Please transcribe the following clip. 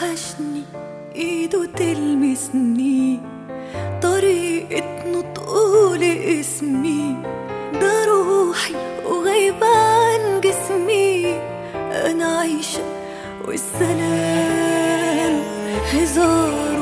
توحشني ايده تلمسني طريقة نطقه لاسمي ده روحي وغايبة عن جسمي أنا عايشة والسلام هزار